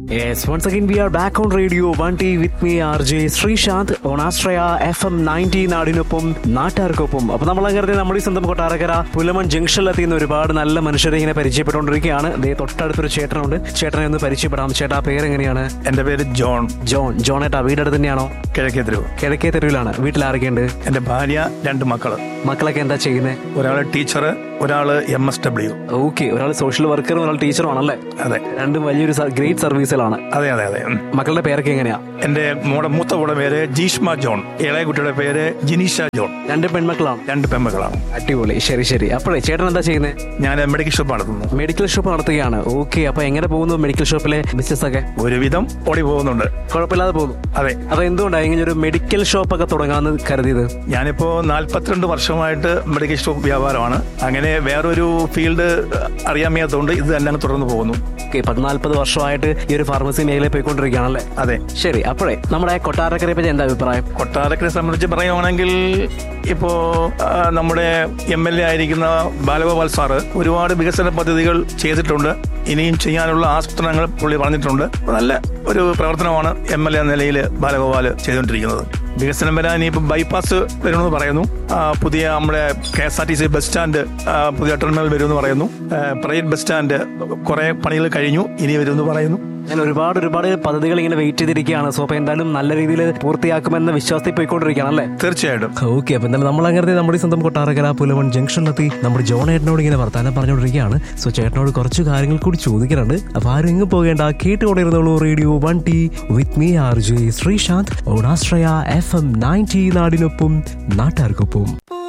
Yes, once again we are back on Radio 1T with me RJ Sreesanth on Astraya FM 90 നാടിനൊപ്പം നാട്ടുകാർക്കൊപ്പം അപ്പൊ നമ്മൾ അങ്ങനെ നമ്മുടെ ഈ സ്വന്തം കൊട്ടാരക്കര പുലമൺ ജംഗ്ഷനിലെത്തിയുന്ന ഒരുപാട് നല്ല മനുഷ്യരെ ഇങ്ങനെ പരിചയപ്പെട്ടുകൊണ്ടിരിക്കുകയാണ് ദേ തൊട്ടടുത്തൊരു ചേട്ടനുണ്ട് ചേട്ടനെ ഒന്ന് പരിചയപ്പെടാം ചേട്ടാ പേരെങ്ങനെയാണ് എൻ്റെ പേര് ജോൺ ജോൺ ജോൺ ഏട്ടാ വീടടുത്ത് തന്നെയാണോ കിഴക്കേ തെരുവ് കിഴക്കേ തെരുവിലാണ് വീട്ടിൽ ആരൊക്കെയുണ്ട് എൻ്റെ ഭാര്യ രണ്ട് മക്കള് മക്കളൊക്കെ എന്താ ചെയ്യുന്നത് ഒരാള് ടീച്ചർ ഒരാള് എം എസ് ഡബ്ല്യു ഓക്കെ ഒരാൾ സോഷ്യൽ വർക്കറും ഒരാൾ ടീച്ചറും ആണല്ലേ അതെ രണ്ടും വലിയൊരു ഗ്രേറ്റ് സർവീസിലാണ് അതെ അതെ അതെ ഉം. മക്കളുടെ പേരൊക്കെ എങ്ങനെയാ എൻ്റെ മോടെ മൂത്ത മോടെ പേര് ജീഷ്മ ജോൺ ഇളയ കുട്ടിയുടെ പേര് ജിനീഷ ജോൺ രണ്ട് പെൺമക്കളാണ് രണ്ട് പെമ്മക്കളാണ് അടിപൊളി ശരി ശരി അപ്പോഴേ ചേട്ടൻ എന്താ ചെയ്യുന്നത് ഞാൻ മെഡിക്കൽ ഷോപ്പ് നടത്തുന്നു മെഡിക്കൽ ഷോപ്പ് നടത്തുകയാണ് ഓക്കെ അപ്പൊ എങ്ങനെ പോകുന്നു മെഡിക്കൽ ഷോപ്പിലെ ബിസിനസ് ഒക്കെ ഒരുവിധം ഓടി പോകുന്നുണ്ട് കുഴപ്പമില്ലാതെ പോകുന്നു അതെ അപ്പൊ എന്തുകൊണ്ടാണ് ഇങ്ങനെ ഒരു മെഡിക്കൽ ഷോപ്പ് ഒക്കെ തുടങ്ങാന്ന് കരുതിയത് ഞാനിപ്പോ നാൽപ്പത്തിരണ്ട് വർഷമായിട്ട് മെഡിക്കൽ ഷോപ്പ് വ്യാപാരമാണ് അങ്ങനെ വേറൊരു ഫീൽഡ് അറിയാൻ വയ്യാത്തതുകൊണ്ട് ഇത് തന്നെ അങ്ങ് തുടർന്ന് പോകുന്നു ഓക്കെ പതിനാൽപ്പത് വർഷമായിട്ട് ഈ ഒരു ഫാർമസി മേഖലയിൽ പോയിക്കൊണ്ടിരിക്കുകയാണല്ലേ അതെ ശരി അപ്പോഴേ നമ്മുടെ കൊട്ടാരക്കരയെ പറ്റി എന്താ അഭിപ്രായം കൊട്ടാരക്കരെ സംബന്ധിച്ച് പറയുവാണെങ്കിൽ ഇപ്പോ ആ, നമ്മുടെ എം എൽ എ ആയിരിക്കുന്ന ബാലഗോപാൽ സാറ് ഒരുപാട് വികസന പദ്ധതികൾ ചെയ്തിട്ടുണ്ട് ഇനിയും ചെയ്യാനുള്ള ആസൂത്രണങ്ങൾ പുള്ളി പറഞ്ഞിട്ടുണ്ട് നല്ല ഒരു പ്രവർത്തനമാണ് എം എൽ എ നിലയിൽ ബാലഗോപാൽ ചെയ്തുകൊണ്ടിരിക്കുന്നത് വികസനം വരാൻ ഇനിയിപ്പോൾ ബൈപ്പാസ് വരുമെന്ന് പറയുന്നു ആ, പുതിയ നമ്മുടെ K S R T C bus stand ആ, പുതിയ ടെർമിനൽ വരുമെന്ന് പറയുന്നു ആ, പ്രൈവറ്റ് ബസ് സ്റ്റാൻഡ് കുറെ പണികൾ കഴിഞ്ഞു ഇനി വരുമെന്ന് പറയുന്നു ഞാൻ ഒരുപാട് ഒരുപാട് പദ്ധതികൾ ഇങ്ങനെ വെയിറ്റ് ചെയ്തിരിക്കുകയാണ് സോ അപ്പൊ എന്തായാലും നല്ല രീതിയിൽ പൂർത്തിയാക്കുമെന്ന വിശ്വാസത്തിൽ പോയിക്കൊണ്ടിരിക്കുകയാണ് അല്ലേ തീർച്ചയായിട്ടും ഓക്കെ അപ്പൊ എന്തായാലും നമ്മൾ അങ്ങനെ നമ്മുടെ ഈ സ്വന്തം കൊട്ടാരക്കര പുലവൺ ജംഗ്ഷനിലെത്തി നമ്മുടെ ജോൺ ഏട്ടനോട് ഇങ്ങനെ വർത്താനം പറഞ്ഞുകൊണ്ടിരിക്കുകയാണ് സോ ചേട്ടനോട് കുറച്ച് കാര്യങ്ങൾ കൂടി ചോദിക്കാറുണ്ട് അപ്പൊ ആരും എങ്ങ് പോകേണ്ട കേട്ടുകൊണ്ടിരുന്നുള്ളൂ radio one tea with me R J Sreesanth ഓണാശ്രയ എഫ് എം നയൻറ്റി നാടിനൊപ്പം നാട്ടുകാർക്കൊപ്പം